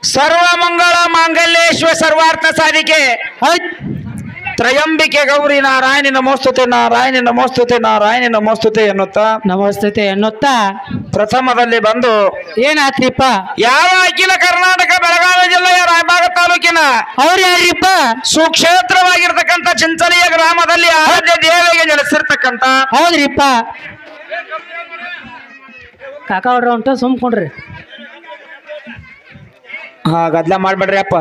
ಸರ್ವಮಂಗಳ ಮಾಂಗಲ್ಯೇಶ್ವ ಸರ್ವಾರ್ಥ ಸಾಧಿಕೆ ಹೌದ್ ತ್ರಯಂಬಿಕೆ ಗೌರಿ ನಾರಾಯಣಿ ನಮೋಸ್ತುತೆ ನಾರಾಯಣಿ ನಮೋಸ್ತುತೆ ನಾರಾಯಣಿ ನಮೋಸ್ತುತೆ ಎನ್ನುತ್ತಾ ನಮಸ್ತತೆ ಅನ್ನುತ್ತಾ ಪ್ರಥಮದಲ್ಲಿ ಬಂದು ಏನಾತ್ರಿಪ್ಪ ಯಾವ ಅಖಿಲ ಕರ್ನಾಟಕ ಬೆಳಗಾವಿ ಜಿಲ್ಲೆಯ ರಾಯಬಾಗ ತಾಲೂಕಿನ ಅವ್ರು ಯಾರಿಪ್ಪ ಸುಕ್ಷೇತ್ರವಾಗಿರ್ತಕ್ಕಂಥ ಚಿಂಚಲಿಯ ಗ್ರಾಮದಲ್ಲಿ ಆರಾಧ್ಯ ದೇವಿಗೆ ನೆಲೆಸಿರ್ತಕ್ಕಂಥ ಹೌದ್ರಿಪ್ಪ ಕಾಕ ಹೊಡ್ರ ಉಂಟು ಸುಮ್ಕೊಂಡ್ರಿ ಹಾ ಗದ್ಲ ಮಾಡ್ಬೇಡ್ರಿ ಅಪ್ಪ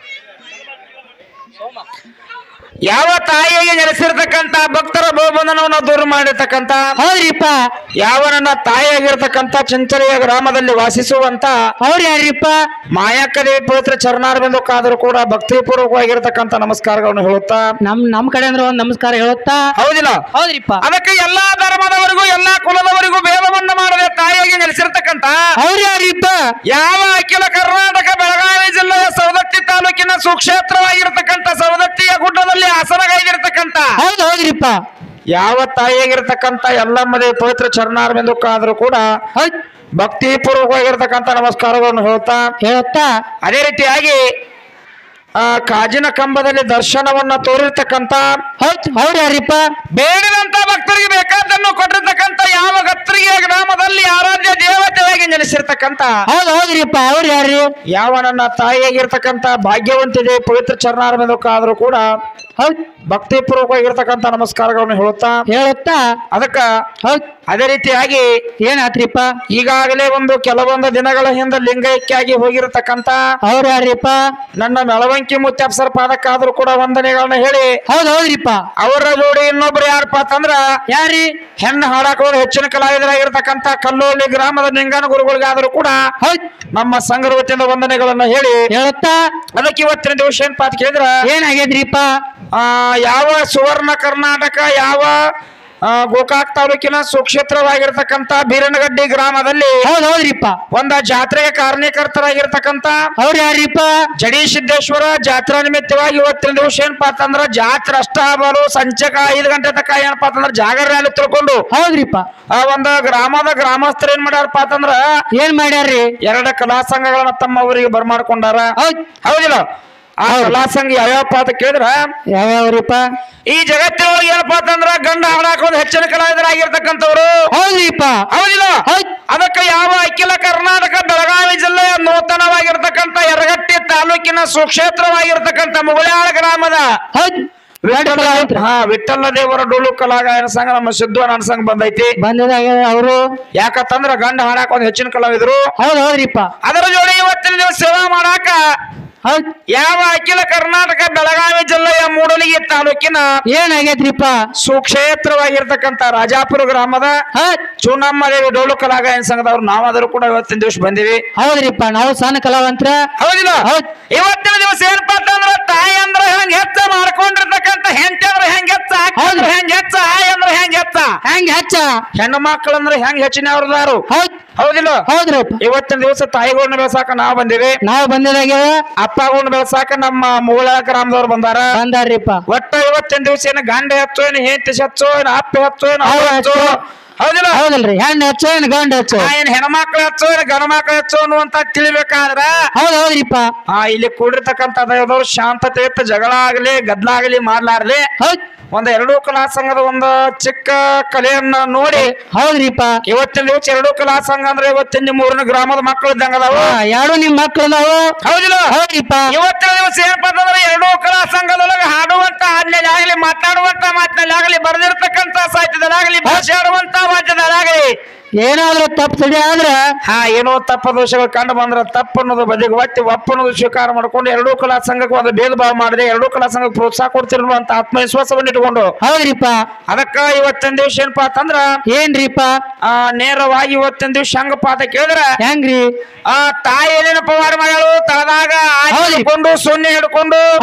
ಯಾವ ತಾಯಿಗೆ ನೆಲೆಸಿರ್ತಕ್ಕಂಥ ಭಕ್ತರ ಬಹುಬಂಧನವನ್ನು ದೂರ ಮಾಡಿರ್ತಕ್ಕಂಥ ಹೌದ್ರಿಪ್ಪ ಯಾವ ನನ್ನ ತಾಯಿಯಾಗಿರ್ತಕ್ಕಂಥ ಚಂಚಲಿಯ ಗ್ರಾಮದಲ್ಲಿ ವಾಸಿಸುವಂತ ಅವ್ರು ಯಾರಿಪ್ಪ ಮಾಯಕ್ಕ ದೇವಿ ಪವಿತ್ರ ಚರಣಾರವಿಂದ ಕಾದರೂ ಕೂಡ ಭಕ್ತಿಪೂರ್ವಕವಾಗಿರ್ತಕ್ಕಂಥ ನಮಸ್ಕಾರಗಳನ್ನು ಹೇಳುತ್ತಾ ನಮ್ ನಮ್ ಕಡೆ ಅಂದ್ರೆ ಒಂದ್ ನಮಸ್ಕಾರ ಹೇಳುತ್ತಾ ಹೌದಿಲ್ಲ ಹೌದ್ರಿಪ್ಪ ಅದಕ್ಕೆ ಎಲ್ಲಾ ಧರ್ಮದವರಿಗೂ ಎಲ್ಲಾ ಕುಲದವರಿಗೂ ಭೇದವನ್ನ ಮಾಡದೆ ತಾಯಿಯಾಗಿ ನೆಲೆಸಿರ್ತಕ್ಕಂಥ ಅವ್ರು ಯಾರಿಪ್ಪ ಯಾವ ಅಖಿಲ ಕರ್ನಾಟಕ ಬೆಳಗಾವಿ ಜಿಲ್ಲೆಯ ಸವದತ್ತಿ ತಾಲೂಕಿನ ಸುಕ್ಷೇತ್ರವಾಗಿರ್ತಕ್ಕಂಥ ಸವದತ್ತಿಯ ಗುಡ್ಡದಲ್ಲಿ ಆಸನಗೈದಿರ್ತಕ್ಕಂಥ ಹೌದ್ ಹೌದ್ರಿಪ್ಪ ಯಾವ ತಾಯಿಯಾಗಿರ್ತಕ್ಕಂಥ ಎಲ್ಲಮ್ಮದೇ ಪವಿತ್ರ ಚರಣಾರವಿಂದಕ್ಕಾದರೂ ಕೂಡ ಹೌದ್ ಭಕ್ತಿ ಪೂರ್ವಕವಾಗಿರ್ತಕ್ಕಂಥ ನಮಸ್ಕಾರಗಳನ್ನು ಹೇಳ್ತಾ ಹೇಳುತ್ತಾ ಅದೇ ರೀತಿಯಾಗಿ ಆ ಕಾಜಿನ ಕಂಬದಲ್ಲಿ ದರ್ಶನವನ್ನ ತೋರಿರ್ತಕ್ಕಂಥ ಹೌದ್ ಅವ್ರು ಯಾರಿಪ್ಪ ಬೇಡಿದಂತ ಭಕ್ತರಿಗೆ ಬೇಕಾದನ್ನು ಕೊಟ್ಟಿರ್ತಕ್ಕಂಥ ಯಾವ ಗತ್ತರಿಗೆ ಗ್ರಾಮದಲ್ಲಿ ಆರಾಧ್ಯ ದೇವತೆಯಾಗಿ ನೆಲೆಸಿರ್ತಕ್ಕಂಥ ಹೌದ್ ಹೌದ್ರಿಪ್ಪ ಅವ್ರು ಯಾರ್ರಿ ಯಾವ ನನ್ನ ತಾಯಿಯಾಗಿರ್ತಕ್ಕಂಥ ಭಾಗ್ಯವಂತಿದೆ ಪವಿತ್ರ ಚರಣಾರವಿಂದಕ್ಕಾದರೂ ಕೂಡ ಹೌದ್ ಭಕ್ತಿ ಪೂರ್ವಕವಾಗಿರ್ತಕ್ಕಂಥ ನಮಸ್ಕಾರಗಳನ್ನು ಹೇಳುತ್ತಾ ಹೇಳುತ್ತಾ ಅದಕ್ಕ ಹೌದ್ ಅದೇ ರೀತಿಯಾಗಿ ಏನಾತ್ರಿಪ್ಪ ಈಗಾಗಲೇ ಒಂದು ಕೆಲವೊಂದು ದಿನಗಳ ಹಿಂದೆ ಲಿಂಗೈಕ್ಯಾಗಿ ಹೋಗಿರತಕ್ಕಂತ ಅವ್ರು ಯಾರಿಪ್ಪ ನನ್ನ ಮೆಳವಂಕಿ ಮುತ್ಯಾಪ್ಸರ ಪಾದಕ್ಕಾದ್ರೂ ಕೂಡ ವಂದನೆಗಳನ್ನ ಹೇಳಿ ಹೌದ್ ಹೌದ್ರಿಪ್ಪ ಅವರ ಜೋಡಿ ಇನ್ನೊಬ್ರು ಯಾರಪ್ಪ ಅಂತಂದ್ರ ಯಾರಿ ಹೆಣ್ಣು ಹಾಡಾಕೋರು ಹೆಚ್ಚಿನ ಕಲಾವಿದರಾಗಿರ್ತಕ್ಕಂಥ ಕಲ್ಲೋಲಿ ಗ್ರಾಮದ ಲಿಂಗನ ಗುರುಗಳಿಗಾದರೂ ಕೂಡ ಹೌದ್ ನಮ್ಮ ಸಂಘದ ವತಿಯಿಂದ ವಂದನೆಗಳನ್ನ ಹೇಳಿ ಹೇಳುತ್ತಾ ಅದಕ್ಕೆ ಇವತ್ತಿನ ದಿವಸ ಏನಪ್ಪಾ ಅಂತ ಕೇಳಿದ್ರ ಏನಾಗ್ಯದ್ರಿಪ್ಪ ಆ, ಯಾವ ಸುವರ್ಣ ಕರ್ನಾಟಕ ಯಾವ ಆ, ಗೋಕಾಕ್ ತಾಲೂಕಿನ ಸುಕ್ಷೇತ್ರವಾಗಿರ್ತಕ್ಕಂಥ ಬೀರನಗಡ್ಡಿ ಗ್ರಾಮದಲ್ಲಿ ಹೌದ್ ಹೌದ್ರಿಪ್ಪ ಒಂದ ಜಾತ್ರೆಗೆ ಕಾರಣೀಕರ್ತರಾಗಿರ್ತಕ್ಕಂಥ ಅವ್ರು ಯಾರಿಪ್ಪ ಜಡಿ ಸಿದ್ದೇಶ್ವರ ಜಾತ್ರಾ ನಿಮಿತ್ತವಾಗಿ ಇವತ್ತಿನ ದಿವಸ ಏನಪ್ಪಾ ಅಂತಂದ್ರ ಜಾತ್ರೆ ಅಷ್ಟ ಬರು ಸಂಚಕ ಐದು ಗಂಟೆ ತನಕ ಏನಪ್ಪಾ ಅಂತಂದ್ರ ಜಾಗರಣೆ ಅಲ್ಲಿ ತಿಳ್ಕೊಂಡು ಹೌದ್ರಿಪ್ಪ ಆ ಒಂದು ಗ್ರಾಮದ ಗ್ರಾಮಸ್ಥರು ಏನ್ ಮಾಡ್ಯಾರಪ್ಪ ಅಂತಂದ್ರ ಏನ್ ಮಾಡ್ಯಾರ್ರಿ ಎರಡ ಕಲಾ ಸಂಘಗಳನ್ನ ತಮ್ಮ ಊರಿಗೆ ಬರ್ಮಾಡ್ಕೊಂಡಾರ ಹೌದ್ ಹೌದಿಲ್ಲ ಆ ಕಲಾ ಸಂಘ ಯಾವ್ಯಾವಪ್ಪ ಅಂತ ಕೇಳಿದ್ರ ಯಾವ್ಯಾವ್ರಿಪ್ಪ ಈ ಜಗತ್ತಿನೊಳಗೆ ಏನಪ್ಪಾ ಅಂತಂದ್ರ ಗಂಡ ಹಾಡಾಕೋದು ಹೆಚ್ಚಿನ ಕಲಾವಿದರಾಗಿರ್ತಕ್ಕಂಥವ್ರು ಹೌದ್ರಿಪ್ಪ ಹೌದಿಲ್ಲ ಹೌದ್ ಅದಕ್ಕೆ ಯಾವ ಅಖಿಲ ಕರ್ನಾಟಕ ಬೆಳಗಾವಿ ಜಿಲ್ಲೆಯ ನೂತನವಾಗಿರ್ತಕ್ಕಂಥ ಯರಗಟ್ಟಿ ತಾಲೂಕಿನ ಸುಕ್ಷೇತ್ರವಾಗಿರ್ತಕ್ಕಂಥ ಮುಗಳಾಳ ಗ್ರಾಮದ ಹೌದ್ ವಿಠಲ ಹಾ ವಿಠಲ ದೇವರ ಡೊಳ್ಳು ಕಲಾಗಾಯನ ಸಂಘ ನಮ್ಮ ಸಿದ್ದು ನನ್ನ ಸಂಘ ಬಂದೈತಿ ಬಂದದಾಗ ಅವರು ಯಾಕಂತಂದ್ರ ಗಂಡ ಹಾಡಾಕ ಒಂದು ಹೆಚ್ಚಿನ ಕಲಾವಿದರು ಹೌದ್ ಹೌದ್ರಿಪ್ಪ ಅದರ ಜೋಡಿ ಇವತ್ತಿನ ದಿವಸ ಸೇವಾ ಮಾಡಾಕ ಹೌದ್ ಯಾವ ಅಖಿಲ ಕರ್ನಾಟಕ ಬೆಳಗಾವಿ ಜಿಲ್ಲೆಯ ಮೂಡಲಗಿ ತಾಲೂಕಿನ ಏನಾಗೈತ್ರಿಪ್ಪ ಸುಕ್ಷೇತ್ರವಾಗಿರ್ತಕ್ಕಂಥ ರಾಜಾಪುರ ಗ್ರಾಮದ ಹೌದ್ ಚೂನಮ್ಮ ದೇವಿ ಡೊಳ್ಳು ಕಲಾಗಾಯನ ಸಂಘದವ್ರು ನಾವಾದರೂ ಕೂಡ ಇವತ್ತಿನ ದಿವಸ ಬಂದಿವಿ ಹೌದ್ರಿಪ್ಪ ನಾವು ಸಣ್ಣ ಕಲಾವಂತರ ಹೌದಿಲ್ಲ ಹೌದ್ ಇವತ್ತಿನ ದಿವಸ ಏನಪ್ಪಾ ಅಂತಂದ್ರ ತಾಯಿ ಅಂದ್ರ ಹೆಂಗ್ ಹೆಚ್ಚ ಮಾಡ್ಕೊಂಡಿರ್ತಕ್ಕಂಥ ಹೆಂಡತಿ ಅಂದ್ರ ಹೆಂಗ್ ಹೆಚ್ಚ ಹೌದು. ಅಕ್ಕ ಹೆಂಗ್ ಹೆಚ್ಚ ಆಯ್ ಅಂದ್ರ ಹೆಂಗ್ ಹೆಚ್ಚ ಹೆಂಗ್ ಹೆಚ್ಚ ಹೆಣ್ಣು ಮಕ್ಕಳಂದ್ರ ಹೆಂಗ್ ಹೆಚ್ಚಿನ ಅವ್ರದಾರು ಹೌದ್ ಹೌದಿಲ್ಲ ಹೌದ್ರಪ್ಪ ಇವತ್ತಿನ ದಿವಸ ತಾಯಿಗಳನ್ನ ಬೆಳೆಸಾಕ ನಾವು ಬಂದಿವಿ ನಾವು ಬಂದಿದಾಗ ಅಪ್ಪಗಳನ್ನ ಬೆಳೆಸಾಕ ನಮ್ಮ ಮೂಳ ಗ್ರಾಮದವ್ರು ಬಂದಾರ ಬಂದಾರ್ರಿಪ್ಪ ಒಟ್ಟ ಇವತ್ತಿನ ದಿವಸ ಏನು ಗಂಡ ಹೆಚ್ಚು ಏನು ಹೆಂಡತಿ ಹೆಚ್ಚು ಏನು ಅಪ್ಪ ಹೆಚ್ಚು ಏನು ಅವ್ವ ಅವ್ವ ಹೆಚ್ಚು ಹೆಚ್ಚು. ಹೌದಿಲ್ಲ ಹೌದಲ್ರಿ ಹೆಣ್ಣು ಹೆಚ್ಚು ಏನ್ ಗಂಡ ಹೆಚ್ಚು ಆ, ಏನ್ ಹೆಣ್ಮಕ್ಳು ಹೆಚ್ಚು ಏನು ಗಂಡ ಮಕ್ಳು ಹೆಚ್ಚು ಅನ್ನುವಂತ ತಿಳಿಬೇಕಾದ್ರ ಹೌದ್ ಹೌದ್ರಿಪ್ಪ ಆ ಇಲ್ಲಿ ಕೂಡಿರ್ತಕ್ಕಂಥ ದೈವದವ್ರು ಶಾಂತತೆ ಇತ್ತು ಜಗಳ ಆಗ್ಲಿ ಗದ್ಲ ಆಗ್ಲಿ ಮಾಡ್ಲಾರ್ಲಿ ಹೌದ್ ಒಂದ್ ಎರಡೂ ಕಲಾ ಸಂಘದ ಒಂದು ಚಿಕ್ಕ ಕಲೆಯನ್ನ ನೋಡಿ ಹೌದ್ರಿಪ್ಪ ಇವತ್ತಿನ ದಿವಸ ಎರಡೂ ಕಲಾ ಸಂಘ ಅಂದ್ರೆ ಇವತ್ತಿನ ನಿಮ್ಮ ಊರಿನ ಗ್ರಾಮದ ಮಕ್ಕಳು ಇದ್ದಂಗ ಅದಾವು ಹಾ, ಎರಡು ನಿಮ್ ಮಕ್ಳು ಅದಾವು ಹೌದಿಲ್ಲ ಹೌದ್ರಿಪ್ಪ ಇವತ್ತಿನ ದಿವಸ ಏನಪ್ಪಾ ಅಂತಂದ್ರೆ ಎರಡೂ ಕಲಾ ಸಂಘದೊಳಗೆ ಹಾಡುವಂತ ಹಾಡಿನಲ್ಲಿ ಆಗ್ಲಿ ಮಾತಾಡುವಂತ ಮಾತಿನಲ್ಲಿ ಆಗ್ಲಿ ಬರೆದಿರ್ತಕ್ಕಂತ ಸಾಹಿತ್ಯದಲ್ಲಾಗ್ಲಿ ಭಾಷೆ ಆಡುವಂತ ವಾದ್ಯದಲ್ಲಾಗ್ಲಿ ಏನಾದ್ರೂ ತಪ್ಪು ತಡಿ ಆದ್ರ ಹಾ ಏನೋ ತಪ್ಪ ದೋಷಗಳು ಕಂಡು ಬಂದ್ರ ತಪ್ಪು ಅನ್ನೋದು ಬದಿಗೆ ಒತ್ತಿ ಒಪ್ಪ ಅನ್ನೋದು ಸ್ವೀಕಾರ ಮಾಡ್ಕೊಂಡು ಎರಡೂ ಕಲಾ ಸಂಘಕ್ಕೆ ಒಂದು ಭೇದ ಭಾವ ಮಾಡಿದೆ ಎರಡೂ ಕಲಾ ಸಂಘಕ್ಕೆ ಪ್ರೋತ್ಸಾಹ ಕೊಡ್ತಿರೋ ಅಂತ ಆತ್ಮವಿಶ್ವಾಸವನ್ನು ಇಟ್ಕೊಂಡು ಹೌದ್ರಿಪ್ಪ ಅದಕ್ಕ ಇವತ್ತಿನ ದಿವಸ ಏನಪ್ಪಾ ಅಂತಂದ್ರ ಏನ್ರಿಪ್ಪ ಆ ನೇರವಾಗಿ ಇವತ್ತಿನ ದಿವಸ ಹೆಂಗಪ್ಪ ಅಂತ ಕೇಳಿದ್ರ ಹೆಂಗ್ರಿ ಆ ತಾಯಿ ಏನೇನು ಪವಾಡ ಮಾಡ್ಯಾಳು ತಳದಾಗ ಆಚೆ ಹೌದ್ರಿ. ಹಿಡ್ಕೊಂಡು ಸೊನ್ನೆ ಹಿಡ್ಕೊಂಡು ಹೌದ್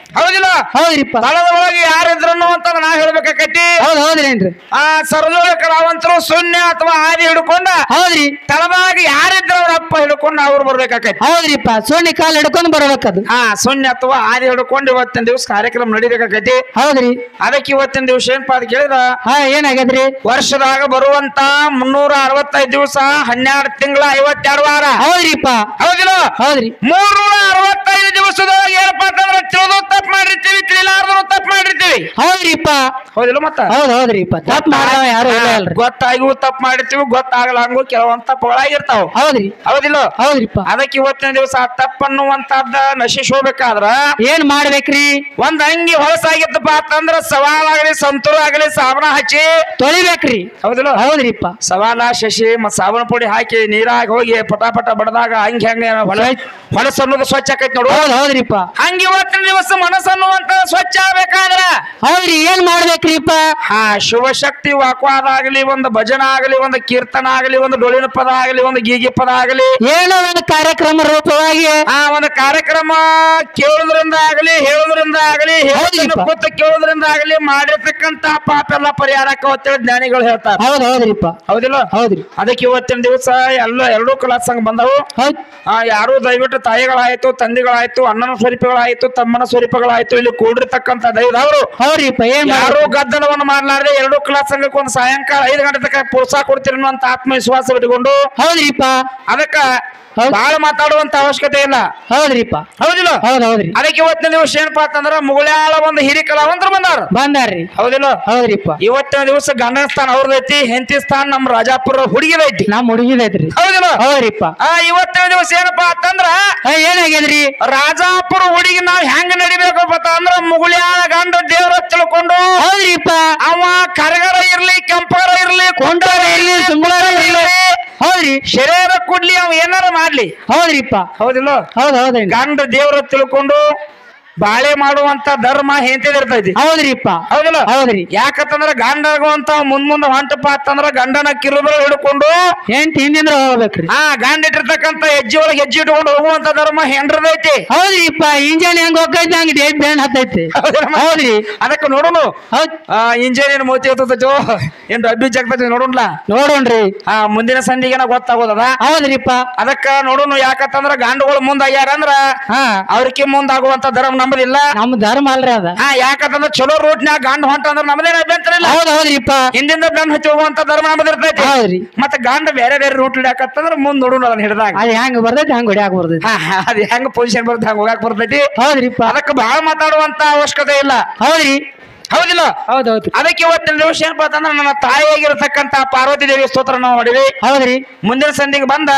ಹೌದಿಲ್ಲ ಹೌದ್ರಿಪ್ಪ ತಳದ ಒಳಗೆ ಯಾರಿದ್ರು ಅಂತ ನಾ ಹೇಳ್ಬೇಕಾಕೈತಿ ಹೌದ್ ಹೌದ್ರೇನ್ರಿ ಆ ಸರ್ಜೋಳ ಕಲಾವಂತರು ಶೂನ್ಯ ಅಥವಾ ಆದಿ ಹಿಡ್ಕೊಂಡ ಹೌದ್ರಿ ತಳದಾಗ ಯಾರಿದ್ರ ಅವ್ರ ಅಪ್ಪ ಹಿಡ್ಕೊಂಡು ಅವ್ರು ಬರ್ಬೇಕಾಕೈತಿ ಹೌದ್ರಿಪ್ಪ ಸೋನಿ ಕಾಲ್ ಹಿಡ್ಕೊಂಡ್ ಬರ್ಬೇಕದು ಹಾ ಶೂನ್ಯ ಅಥವಾ ಆದಿ ಹಿಡ್ಕೊಂಡು ಇವತ್ತಿನ ದಿವಸ ಕಾರ್ಯಕ್ರಮ ನಡಿಬೇಕಾಕೈತಿ ಹೌದ್ರಿ ಅದಕ್ಕೆ ಇವತ್ತಿನ ದಿವಸ ಏನಪ್ಪಾ ಅಂತ ಕೇಳಿದ್ರ ಹಾ ಏನಾಗ್ಯದ್ರಿ ವರ್ಷದಾಗ ಬರುವಂತ ಮುನ್ನೂರ ಅರವತ್ತೈದು ದಿವಸ ಹನ್ನೆರಡು ತಿಂಗಳ ಐವತ್ತೆರಡು ವಾರ ಹೌದ್ರಿಪ್ಪ ಹೌದಿಲ್ಲ ಹೌದ್ರಿ ಮೂರ್ನೂರ ಅರವತ್ತೈದು ದಿವಸದೊಳಗೆ ಏನಪ್ಪಾ ಅಂತಂದ್ರೆ ತಿಳಿದು ತಪ್ಪು ಮಾಡಿರ್ತೀವಿ ತಿಳಿಲಾರ್ದ್ರು ತಪ್ಪು ಮಾಡಿರ್ತೀವಿ ಹೌದ್ರಿಪ್ಪ ಹೌದಿಲ್ಲ ಮತ್ತ ಹೌದ್ ಹೌದ್ರಿಪ್ಪ ತಪ್ಪ ಮಾಡ್ದವ ಯಾರು ಇಲ್ಲ ಅಲ್ರಿ ಗೊತ್ತಾಗೂ ತಪ್ಪು ಮಾಡಿರ್ತೀವಿ ಗೊತ್ತಾಗಲಂಗು ಕೆಲವೊಂದ್ ತಪ್ಪುಗಳಾಗಿರ್ತಾವ ಹೌದ್ರಿ ಹೌದಿಲ್ಲ ಹೌದ್ರಿಪ್ಪ ಅದಕ್ಕೆ ಇವತ್ತಿನ ದಿವಸ ಆ ತಪ್ಪನ್ನುವಂತದ್ದ ನಶಿಸೋಬೇಕಾದ್ರ ಏನ್ ಮಾಡ್ಬೇಕ್ರಿ ಒಂದ್ ಅಂಗಿ ಹೊಲಸಾಗಿತ್ತಪ್ಪ ಅಂತಂದ್ರ ಸವಾಲಾಗಲಿ ಸಂತೂರ ಆಗಲಿ ಸಾಬಣ ಹಚ್ಚಿ ತೊಳಿಬೇಕ್ರಿ ಹೌದಿಲ್ಲ ಹೌದ್ರಿಪ್ಪ ಸವಾಲ ಶಶಿ ಮತ್ ಸಾಬಣ ಪುಡಿ ಹಾಕಿ ನೀರಾಗ ಹೋಗಿ ಪಟ ಪಟ ಬಡದಾಗ ಹಂಗೆ ಹಂಗೆ ಹೊಲ ಹೊಲಸು ಅನ್ನೋದು ಸ್ವಚ್ಛ ಆಕೈತಿ ನೋಡು ಹೌದ್ ಹೌದ್ರಿಪ್ಪ ಹಂಗ ಇವತ್ತಿನ ದಿವಸ ಮನಸ್ಸು ಅನ್ನುವಂತ ಸ್ವಚ್ಛ ಆಗ್ಬೇಕಾದ್ರ ಹೌದ್ರಿ ಏನ್ ಮಾಡ್ಬೇಕ್ರಿಪ್ಪ ಹಾ ಶಿವಶಕ್ತಿ ವಾಕ್ವಾದ ಆಗಲಿ ಒಂದು ಭಜನ ಆಗಲಿ ಒಂದು ಕೀರ್ತನ ಆಗಲಿ ಒಂದು ಡೊಳ್ಳಿನ ಪದ ಆಗಲಿ ಒಂದು ಗೀಗಿ ಪದ ಆಗಲಿ ಏನೋ ಒಂದು ಕಾರ್ಯಕ್ರಮ ರೂಪವಾಗಿ ಆ ಒಂದು ಕಾರ್ಯಕ್ರಮ ಕೇಳೋದ್ರಿಂದ ಆಗಲಿ ಹೇಳೋದ್ರಿಂದ ಆಗಲಿ ಹೇಳೋದನ್ನ ಹೌದಪ್ಪ. ಕೂತು ಕೇಳೋದ್ರಿಂದ ಆಗಲಿ ಮಾಡಿರ್ತಕ್ಕಂತ ಪಾಪ ಎಲ್ಲ ಪರಿಹಾರ ಅಂತೇಳಿ ಜ್ಞಾನಿಗಳು ಹೇಳ್ತಾರೆ ಹೌದ್ ಹೌದ್ರಿಪ್ಪ ಹೌದಿಲ್ಲ ಹೌದ್ರಿ ಅದಕ್ಕೆ ಇವತ್ತಿನ ದಿವಸ ಎಲ್ಲ ಎರಡೂ ಕ್ಲಾಸ್ ಸಂಘ ಬಂದವು ಹೌದ್ ಆ ಯಾರು ದಯವಿಟ್ಟು ತಾಯಿಗಳಾಯ್ತು ತಂದೆಗಳಾಯ್ತು ಅಣ್ಣನ ಸ್ವರೂಪಗಳಾಯ್ತು ತಮ್ಮನ ಸ್ವರೂಪಗಳಾಯ್ತು ಇಲ್ಲಿ ಕೂಡಿರ್ತಕ್ಕಂಥ ದೈವದವರು ಹೌದ್ರಿಪ್ಪ ಏನ್ ಯಾರು ಮಾಡ್ಬೇಕು ಗದ್ದಲವನ್ನು ಮಾಡಲಾರದೆ ಎರಡು ಕ್ಲಾಸ್ ಸಂಘಕ್ಕೆ ಒಂದು ಸಾಯಂಕಾಲ ಐದು ಗಂಟೆ ತನಕ ಪ್ರೋತ್ಸಾಹ ಕೊಡ್ತೀರಿ ಅನ್ನುವಂತ ಆತ್ಮವಿಶ್ವಾಸ ಇಟ್ಕೊಂಡು ಹೌದ್ರಿಪ್ಪ ಅದಕ್ಕ ಹೌದ್. ಬಹಳ ಮಾತಾಡುವಂತ ಅವಶ್ಯಕತೆ ಇಲ್ಲ ಹೌದ್ರಿಪ್ಪ ಹೌದಿಲ್ಲ ಹೌದ್ ಹೌದ್ರಿ ಅದಕ್ಕೆ ಇವತ್ತಿನ ದಿವಸ ಏನಪ್ಪಾ ಅಂತಂದ್ರ ಮುಗುಳ್ಯಾಳ ಒಂದು ಹಿರಿ ಕಲಾವಂತರು ಬಂದಾರ ಬಂದಾರ್ರಿ ಹೌದಿಲ್ಲ ಹೌದ್ರಿಪ್ಪ ಇವತ್ತಿನ ದಿವಸ ಗಂಡನ ಸ್ಥಾನ ಅವ್ರದೈತಿ ಹೆಂಡತಿ ಸ್ಥಾನ ನಮ್ಮ ರಾಜಾಪುರ ಹುಡುಗಿದೈತಿ ನಮ್ ಹುಡುಗಿದೈತ್ರಿ ಹೌದಿಲ್ಲ ಹೌದ್ರಿಪ್ಪ ಆ ಇವತ್ತಿನ ದಿವಸ ಏನಪ್ಪಾ ಅಂತಂದ್ರ ಆ, ಏನಾಗ್ಯದ್ರಿ ರಾಜಾಪುರ ಹುಡುಗಿ ನಾವ್ ಹೆಂಗ ನಡಿಬೇಕಪ್ಪ ಅಂದ್ರ ಮುಗುಳ್ಯಾಳ ಗಂಡ ದೇವ್ರ ತಿಳ್ಕೊಂಡು ಹೌದ್ರಿಪ್ಪ ಅವ ಕರಗರ ಇರ್ಲಿ ಕೆಂಪಗರ ಇರ್ಲಿ ಕೊಂಡಾರ ಇರ್ಲಿ ಸುಂಬಳಾರ ಇರ್ಲಿ ಹೌದ್ರಿ ಶರೀರ ಕೊಡ್ಲಿ ಅವ ಏನಾರ ಮಾಡ್ಲಿ ಹೌದ್ರಿಪ್ಪ ಹೌದಿಲ್ಲ ಹೌದ್ ಹೌದ್ರಿ ಗಂಡ ದೇವ್ರ ತಿಳ್ಕೊಂಡು ಬಾಳೆ ಮಾಡುವಂತ ಧರ್ಮ ಹೆಂತಿದಿರ್ತೈತಿ ಹೌದ್ರಿಪ್ಪ ಹೌದಿಲ್ಲ ಹೌದ್ರಿ ಯಾಕಂತಂದ್ರ ಗಂಡಾಗುವಂತ ಮುಂದ್ ಮುಂದ್ ಹೊಂಟಪ್ಪ ಅಂತಂದ್ರ ಗಂಡನ ಕಿರುಬರ ಹಿಡ್ಕೊಂಡು ಹೆಂಟ್ ಹಿಂದಿಂದ ಹೋಗ್ಬೇಕ್ರಿ ಆ ಗಂಡ ಇಟ್ಟಿರ್ತಕ್ಕಂತ ಹೆಜ್ಜೆ ಒಳಗೆ ಹೆಜ್ಜೆ ಇಟ್ಕೊಂಡು ಹೋಗುವಂತ ಧರ್ಮ ಹೆಂಡ್ರದೈತಿ ಹೌದ್ರಿಪ್ಪ ಇಂಜನ್ ಹೆಂಗ್ ಹೋಗೈತಿ ಹಂಗ ಡೇಟ್ ಬ್ಯಾಂಡ್ ಹತ್ತೈತಿ ಹೌದ್ರಿ ಅದಕ್ಕೆ ನೋಡೋಣ ಹೌದ್ ಇಂಜಿನಿಯರ್ ಮೋತಿ ಹೊತ್ತೋ ಏನ್ ಡಬ್ಬಿ ಜಗ್ತೈತಿ ನೋಡೋಣ ನೋಡೋಣ್ರಿ ಆ ಮುಂದಿನ ಸಂಧಿಗೆನ ಗೊತ್ತಾಗೋದದ ಹೌದ್ರಿಪ್ಪ ಅದಕ್ಕ ನೋಡೋಣ ಯಾಕಂತಂದ್ರ ಗಂಡುಗಳು ಮುಂದಾಗ್ಯಾರ ಅಂದ್ರ ಹಾ ಅವ್ರಿಗೆ ಮುಂದಾಗುವಂತ ಧರ್ಮ ನಮ್ಮದಿಲ್ಲ ನಮ್ ಧರ್ಮ ಅಲ್ರಿ ಅದ ಹಾ ಯಾಕಂತಂದ್ರ ಚಲೋ ರೂಟ್ನ್ಯಾಗ ಗಂಡ ಹೊಂಟ ಅಂದ್ರ ನಮ್ಮದೇನ ಅಭ್ಯಂತರ ಇಲ್ಲ ಹೌದ್ ಹೌದ್ರಿಪ್ಪ ಹಿಂದಿಂದ ಬೆನ್ ಹಚ್ಚಿ ಹೋಗುವಂತ ಧರ್ಮ ನಮ್ಮದಿರ್ತೈತಿ ಹೌದ್ರಿ ಮತ್ತೆ ಗಂಡ ಬೇರೆ ಬೇರೆ ರೂಟ್ ಹಿಡ್ಯಾಕತ್ತಂದ್ರ ಮುಂದ್ ನೋಡೋಣ ಅದನ್ನ ಹಿಡ್ದಾಗ ಅದ್ ಹೆಂಗ್ ಬರ್ತೈತಿ ಹಂಗ ಹೊಡ್ಯಾಕ ಬರ್ತೈತಿ ಹಾ ಹಾ, ಅದ್ ಹೆಂಗ್ ಪೊಸಿಷನ್ ಬರುತ್ತೆ ಹಂಗ ಹೋಗಾಕ್ ಬರ್ತೈತಿ ಹೌದ್ರಿಪ್ಪ ಅದಕ್ಕೆ ಬಹಳ ಮಾತಾಡುವಂತ ಅವಶ್ಯಕತೆ ಇಲ್ಲ ಹೌದ್ರಿ ಹೌದಿಲ್ಲ ಹೌದ್ ಹೌದ್ರಿ ಅದಕ್ಕೆ ಇವತ್ತಿನ ದಿವಸ ಏನಪ್ಪಾ ಅಂತಂದ್ರ ನನ್ನ ತಾಯಿಯಾಗಿರ್ತಕ್ಕಂತ ಪಾರ್ವತಿ ದೇವಿ ಸ್ತೋತ್ರ ನಾವು ಮಾಡಿವಿ ಹೌದ್ರಿ ಮುಂದಿನ ಸಂಧಿಗೆ ಬಂದ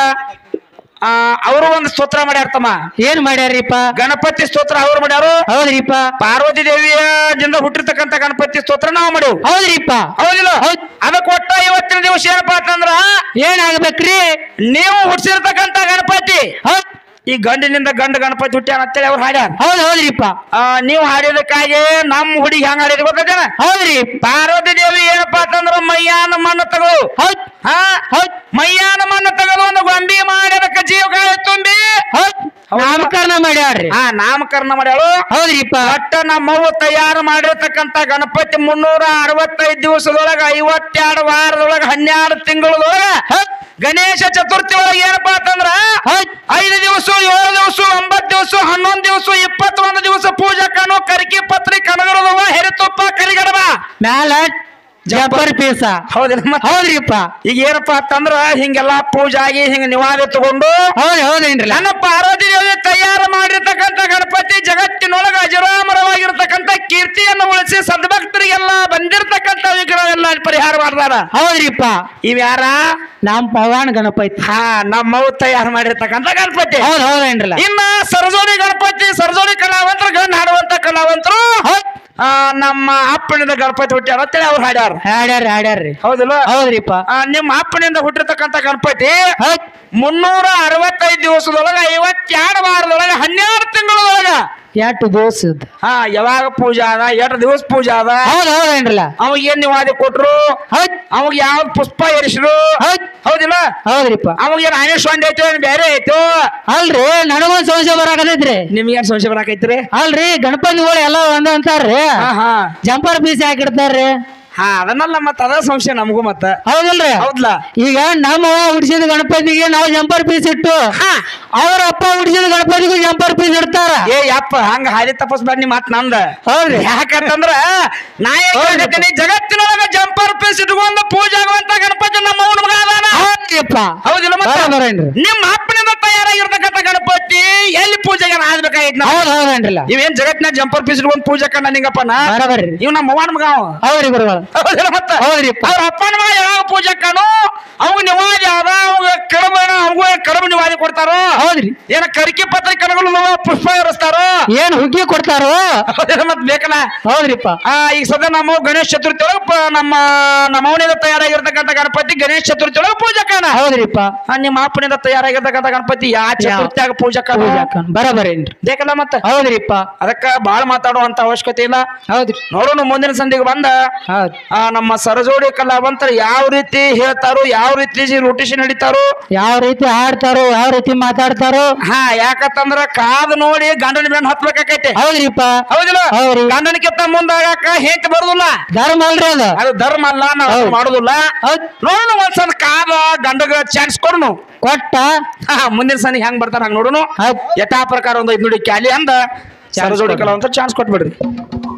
ಆ ಅವರು ಒಂದು ಸ್ತೋತ್ರ ಮಾಡ್ಯಾರ ತಮ್ಮ ಏನ್ ಮಾಡ್ಯಾರ್ರಿಪ್ಪ ಗಣಪತಿ ಸ್ತೋತ್ರ ಅವ್ರು ಮಾಡ್ಯಾರು ಹೌದ್ರಿಪ್ಪ ಪಾರ್ವತಿ ದೇವಿಯ ದಿಂದ ಹುಟ್ಟಿರ್ತಕ್ಕಂಥ ಗಣಪತಿ ಸ್ತೋತ್ರ ನಾವು ಮಾಡಿವು ಹೌದ್ರಿಪ್ಪ ಹೌದಿಲ್ಲ ಹೌದ್. ಅದಕ್ಕೆ ಒಟ್ಟ ಇವತ್ತಿನ ದಿವಸ ಏನಪ್ಪಾ ಅಂತಂದ್ರ ಏನ್ ಆಗ್ಬೇಕ್ರಿ ನೀವು ಹುಟ್ಟಿಸಿರ್ತಕ್ಕಂಥ ಗಣಪತಿ ಹೌದ್ ಈ ಗಂಡಿನಿಂದ ಗಂಡ ಗಣಪತಿ ಹುಟ್ಟ್ಯಾನ ಅಂತೇಳಿ ಅವ್ರು ಹಾಡ್ಯಾರ ಹೌದ್ ಹೌದ್ರಿಪ್ಪ ಆ, ನೀವು ಹಾಡಿದಕ್ಕಾಗಿ ನಮ್ಮ ಹುಡುಗಿ ಹೆಂಗ್ ಹಾಡಿದ ಗೊತ್ತೇನ ಹೌದ್ರಿ ಪಾರ್ವತಿ ದೇವಿ ಏನಪ್ಪಾ ಅಂತಂದ್ರ ಮೈಯಾನ ಮಣ್ಣು ತಗೋ ಹೌದ್ ಹಾ ಹೌದ್ ಮೈಯಾನ ಮಣ್ಣು ತಗದು ಒಂದು ಗೊಂಬಿ ಮಾಡಿ ಅದಕ್ಕೆ ಜೀವಕಾಲ ತುಂಬಿ ಹೌದ್ ನಾಮಕರಣ ಮಾಡ್ಯಾರ್ರಿ ಹಾ ನಾಮಕರಣ ಮಾಡ್ಯಾಳು ಹೌದ್ರಿಪ್ಪ ಒಟ್ಟ ನಮ್ಮವ್ವ ತಯಾರು ಮಾಡಿರ್ತಕ್ಕಂಥ ಗಣಪತಿ ಮುನ್ನೂರ ಅರವತ್ತೈದು ದಿವಸದೊಳಗ ಐವತ್ತೆರಡು ವಾರದೊಳಗ ಹನ್ನೆರಡು ತಿಂಗಳದೊಳಗ ಹೌದ್ ಗಣೇಶ ಚತುರ್ಥಿ ಒಳಗ ಏನಪ್ಪಾ ಅಂತಂದ್ರ ಹೌದ್ ಐದು ದಿವಸ ಏಳು ದಿವಸ ಒಂಬತ್ತು ದಿವಸ ಹನ್ನೊಂದು ದಿವಸ ಇಪ್ಪತ್ತೊಂದು ದಿವಸ ಪೂಜಕನು ಕರಿಕೆ ಪತ್ರಿ ಕನಗರದವ ಹೆರಿತುಪ್ಪ ಕರಿಗಡಬ ಮ್ಯಾಲ ಜಬ್ಬರ್ ಪೀಸ ಹೌದಿಲ್ಲ ಮತ್ತ್ ಹೌದ್ರಿಪ್ಪ ಈಗ ಏನಪ್ಪಾ ಅಂತಂದ್ರ ಹಿಂಗೆಲ್ಲಾ ಪೂಜೆ ಆಗಿ ಹಿಂಗ ನಿವಾದ ತಗೊಂಡು ಹೌದ್ ಹೌದೇನ್ರಲ್ಲ ನನ್ನ ಪಾರ್ವತಿ ದೇವಿ ತಯಾರು ಮಾಡಿರ್ತಕ್ಕಂಥ ಗಣಪತಿ ಜಗತ್ತಿನೊಳಗ ಅಜರಾಮರವಾಗಿರ್ತಕ್ಕಂಥ ಕೀರ್ತಿಯನ್ನು ಉಳಿಸಿ ಸದ್ಭಕ್ತರಿಗೆಲ್ಲ ಬಂದಿರತಕ್ಕಂಥ ವಿಗ್ರಹವೆಲ್ಲ ಪರಿಹಾರ ಮಾಡ್ದಾರ ಹೌದ್ರಿಪ್ಪ ಇವ್ಯಾರ ನಮ್ ಪವಾನ್ ಗಣಪತಿ ಹಾ ನಮ್ಮವ್ ತಯಾರು ಮಾಡಿರ್ತಕ್ಕಂಥ ಗಣಪತಿ ಹೌದ್ ಹೌದೇನ್ರಲ್ಲ ಇನ್ನ ಸರಜೋಡಿ ಗಣಪತಿ ಸರಜೋಡಿ ಕಲಾವಂತರು ಗಂಡ ಹಾಡುವಂತ ಕಲಾವಂತರು ಹೌದ್ ಆ, ನಮ್ಮ ಅಪ್ಪನಿಂದ ಗಣಪತಿ ಹುಟ್ಟ್ಯಾರ ಅಂತೇಳಿ ಅವ್ರು ಹಾಡ್ಯಾರ ಹಾಡ್ಯಾರ್ರಿ ಹಾಡ್ಯಾರ್ರಿ ಹೌದಿಲ್ಲ ಹೌದ್ರಿಪ್ಪ ಆ, ನಿಮ್ಮ ಅಪ್ಪನಿಂದ ಹುಟ್ಟಿರ್ತಕ್ಕಂಥ ಗಣಪತಿ ಹೌದ್ ಮುನ್ನೂರ ಅರವತ್ತೈದು ದಿವಸದೊಳಗ ಐವತ್ತೆರಡು ವಾರದೊಳಗ ಹನ್ನೆರಡು ತಿಂಗಳೊಳಗ ಎಷ್ಟು ದಿವಸದ ಹಾ ಯಾವಾಗ ಪೂಜಾ ಅದ ಎಷ್ಟು ದಿವಸ ಪೂಜಾ ಅದ ಹೌದ್ ಹೌದೇನ್ರಲ್ಲ ಅವಾಗ ಏನ್ ನಿವಾದಿ ಕೊಟ್ರು ಹೌದ್ ಅವಾಗ ಯಾವ ಪುಷ್ಪ ಏರಿಸಿರು ಹೌದ್ ಹೌದಿಲ್ಲ ಹೌದ್ರಿಪ್ಪ ಅವಾಗ ಏನ್ ಆಯುಷ್ ಒಂದ್ ಐತೋ ಏನ್ ಬೇರೆ ಐತೋ ಅಲ್ರಿ ನನಗೊಂದ್ ಸಂಶಯ ಬರಾಕತೈತ್ರಿ ನಿಮ್ಗೇನ್ ಸಂಶಯ ಬರಾಕೈತ್ರಿ ಅಲ್ರಿ ಗಣಪತಿಗಳು ಎಲ್ಲ ಒಂದ ಅಂತಾರ್ರಿ ಹಾ ಹಾ ಜಂಪರ್ ಪೀಸ್ ಹಾಕಿಡ್ತಾರ್ರಿ ಹಾ ಅದನ್ನಲ್ಲ ಮತ್ತ ಅದ ಸಂಶಯ ನಮಗೂ ಮತ್ತ ಹೌದಲ್ರಿ ಹೌದ್ಲ ಈಗ ನಮ್ಮ ಹುಡ್ಸಿದ ಗಣಪತಿಗೆ ನಾವು ಜಂಪರ್ ಪೀಸ್ ಇಟ್ಟು ಹಾ. ಅವ್ರ ಅಪ್ಪ ಹುಡ್ಸಿದ ಗಣಪತಿಗೂ ಜಂಪರ್ ಪೀಸ್ ಇಡ್ತಾರ ಏ ಯಪ್ಪ ಹಂಗ ಹಾದಿ ತಪ್ಪಸ್ಬೇಡ ನೀ ಮತ್ ನಂದ ಹೌದ್ರಿ ಯಾಕಂತಂದ್ರ ನಾ ಏನ್ ಹೌದು. ಹೇಳ್ತೀನಿ ಜಗತ್ತಿನೊಳಗ ಜಂಪರ್ ಪೀಸ್ ಇಟ್ಕೊಂಡ ಪೂಜೆ ಆಗುವಂತ ಗಣಪತಿ ನಮ್ಮ ಅವನ ಮಗ ಅದಾನ ಹೌದ್ರಿಪ್ಪ ಹೌದಿಲ್ಲ ಮತ್ತ ಬರೋಬರೇನ್ರಿ ನಿಮ್ಮ ಅಪ್ಪನಿಂದ ತಯಾರಾಗಿರ್ತಕ್ಕಂಥ ಗಣಪತಿ ಎಲ್ಲಿ ಪೂಜೆಗೆ ಆಗ್ಬೇಕಾಗಿತ್ ನಾವು ಹೌದ್ ಹೌದೇನ್ರಲ್ಲ ಇವೇನ್ ಜಗತ್ತಿನ ಜಂಪರ್ ಪೀಸ್ ಇಟ್ಕೊಂಡ್ ಪೂಜೆ ಕಂಡ ನಿಂಗಪ್ಪನ ಬರೋಬರ್ರಿ ಇವ್ ನಮ್ಮ ಅವ್ವನ ಮಗ ಅವ ಹೌದ್ರಿ ಗುರುಗಳು ಹೌದಿಲ್ಲ ಮತ್ತ ಹೌದ್ರಿಪ್ಪ. ಅವ್ರ ಅಪ್ಪನ ಮಗ ಯಾವಾಗ ಪೂಜೆ ಕಾಣು ಅವಾಗ ನಿವಾದಿ ಅದ ಅವಾಗ ಕಡಬ ಅವಾಗ ಕಡಬ ನಿವಾದಿ ಕೊಡ್ತಾರೋ ಹೌದ್ರಿ ಏನ ಕರಿಕೆ ಪತ್ರ ಕಣಗಳು ಪುಷ್ಪ ಏರಿಸ್ತಾರೋ ಏನ್ ಹುಗ್ಗಿ ಕೊಡ್ತಾರೋ ಹೌದಿಲ್ಲ ಮತ್ ಬೇಕಲ್ಲ ಹೌದ್ರಿಪ್ಪ ಆ ಈಗ ಸದ್ಯ ನಮ್ಮ ಗಣೇಶ ಚತುರ್ಥಿ ಒಳಗ ಪ- ನಮ್ಮ ನಮ್ಮ ಅವನಿಂದ ತಯಾರಾಗಿರ್ತಕ್ಕಂಥ ಗಣಪತಿ ಗಣೇಶ ಚತುರ್ಥಿ ಒಳಗ ಪೂಜೆ ಕಾಣ ಹೌದ್ರಿಪ್ಪ ಆ, ನಿಮ್ಮ ಅಪ್ಪನಿಂದ ತಯಾರಾಗಿರ್ತಕ್ಕಂಥ ಗಣಪತಿ ಯಾ ಚತುರ್ಥಿಯಾಗ ಪೂಜೆ ಕಾಣ ಪೂಜಾಕನ್ ಬರೋಬರೇನ್ರಿ ಬೇಕಲ್ಲ ಮತ್ತ ಹೌದ್ರಿಪ್ಪ ಅದಕ್ಕ ಬಾಳ ಮಾತಾಡುವಂತ ಅವಶ್ಯಕತೆ ಇಲ್ಲ ಹೌದ್ರಿ ನೋಡೋಣ ಮುಂದಿನ ಸಂಧಿಗೆ ಬಂದ ಹೌದ್ ಆ ನಮ್ಮ ಸರಜೋಡಿ ಕಲಾವಂತರು ಯಾವ ರೀತಿ ಹೇಳ್ತಾರೋ ಯಾವ ರೀತಿ ರೂಟಿಷನ್ ಹಿಡಿತಾರೋ ಯಾವ ರೀತಿ ಆಡ್ತಾರೋ ಯಾವ ರೀತಿ ಮಾತಾಡ್ತಾರೋ ಹಾ ಯಾಕಂತಂದ್ರ ಕಾದು ನೋಡಿ ಗಂಡನ ಬೆನ್ನ ಹತ್ಬೇಕಾಕೈತೆ ಹೌದ್ರಿಪ್ಪ ಹೌದಿಲ್ಲ ಹೌದ್ರಿ ಗಂಡನಕ್ಕಿಂತ ಮುಂದಾಗಾಕ ಹೇಂತ ಬರುದಿಲ್ಲ ಧರ್ಮ ಅಲ್ರಿ ಅದು ಅದು ಧರ್ಮ ಅಲ್ಲ ನಾವು ಹೌದು. ಮಾಡುದಿಲ್ಲ ಹೌದ್ ನೋಡೋಣ ಒಂದ್ಸಲ ಕಾದ ಗಂಡಗ ಚಾನ್ಸ್ ಕೊಡ್ನು ಕೊಟ್ಟ ಹಾ, ಮುಂದಿನ ಸನಿ ಹೆಂಗ್ ಬರ್ತಾರ ಹಂಗ ನೋಡೋಣ ಹೌದ್ ಯಥಾ ಪ್ರಕಾರ ಒಂದು ಐದ್ ನೋಡಿ ಕ್ಯಾಲಿ ಅಂದ ಸರಜೋಡಿ ಕಲಾವಂತ ಚಾನ್ಸ್ ಕೊಟ್ಬಿಡ್ರಿ